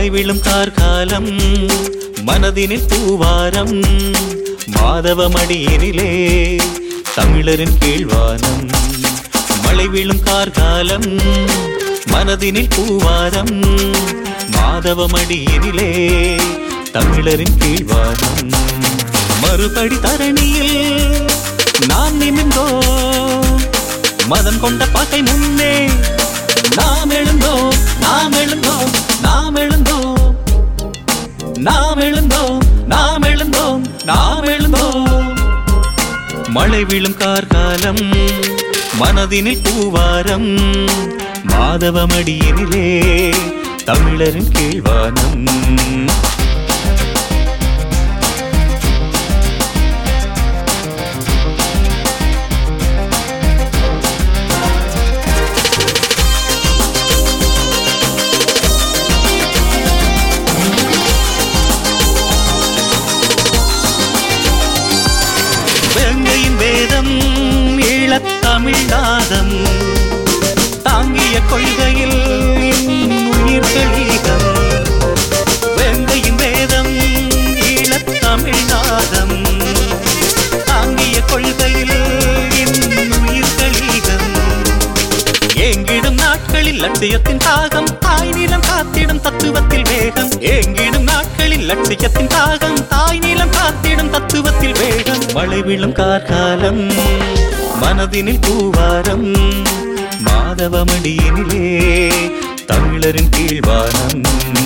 மழை விழும் கார்காலம் மனதினில் பூவாரம் மாதவ மடியினிலே தமிழரின் கீழ்வானம் மழை விழும் கார்காலம் மனதினில் பூவாரம் மாதவ மடியினிலே தமிழரின் கீழ்வானம் மறுபடி தரணியில் நாம் நிமிந்தோ மதம் கொண்ட பகை முன்னே நாம் எழுந்தோம் நாம் எழுந்தோம் நாம் எழுந்தோம் நாம் எழுந்தோம் நாம் எழுந்தோம் நாம் எழுந்தோம் மழை விழும் கார்காலம் மனதினில் பூவாரம் மாதவமடியினிலே தமிழரின் கீழ்வானம் வேங்கையின் வேதம் ஈழத்தமிழ் நாதம் தாங்கிய கொள்கையில் உயிர்கள் ஈகம் வேங்கையின் வேதம் ஈழத்தமிழ் நாதம் தாங்கிய கொள்கையில் உயிர்கள் ஈகம் ஏங்கிடும் நாட்களில் லட்சியத்தின் தாகம் தாய் நிலம் காத்திடும் தத்துவத்தில் வேகம் ஏங்கிடும் நாட்களில் லட்சியத்தின் தாகம் தாய் நிலம் காத்திடும் தத்துவத்தில் வேகம் மழை விழும் கார்காலம் மனதினில் பூவாரம் மாதவமடியினிலே தமிழரின் கீழ்வானம்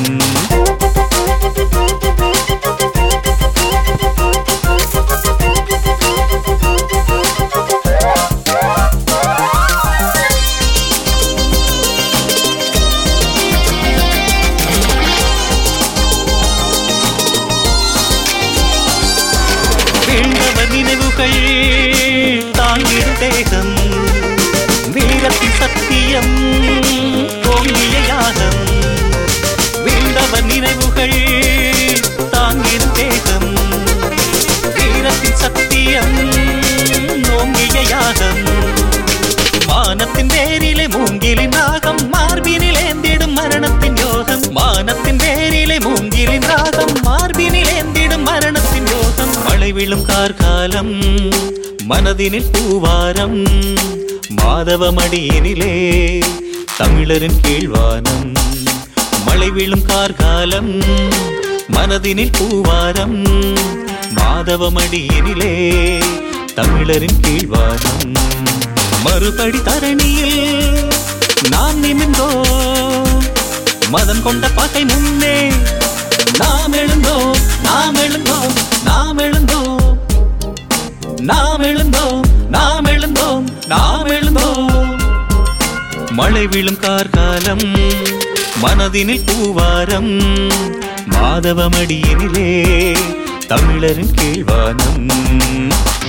வீழ்ந்தவர் நினைவுகள் தாங்கிடும் தேகம் வீரத்தின் சத்தியம் ஓங்கிய யாகம் வீழ்ந்தவர் நினைவுகள் தாங்கிடும் தேகம் வீரத்தின் சத்தியம் ஓங்கிய யாகம் மானத்தின் வேரிலே மூங்கிலின் ராகம் மார்பினில் ஏந்திடும் மரணத்தின் யோகம் மானத்தின் வேரிலே மூங்கிலின் ராகம் மார்பினில் ஏந்திடும் மரணத்தின் யோகம் மழை விழும் கார்காலம் மனதினில் பூவாரம் மாதவ மடியினிலே தமிழரின் கீழ்வானம் மழை விழும் கார்காலம் மனதினில் பூவாரம் மாதவ மடியினிலே தமிழரின் கீழ்வானம் மறுபடி தரணியில் நாம் நிமிந்தோ மதம் கொண்ட பகை முன்னே நாம் எழுந்தோம் நாம் எழுந்தோம் நாம் எழுந்தோம் நாம் எழுந்தோம் நாம் எழுந்தோம் நாம் எழுந்தோம் மழை விழும் கார்காலம் மனதினில் பூவாரம் மாதவமடியினிலே தமிழரின் கீழ்வானம்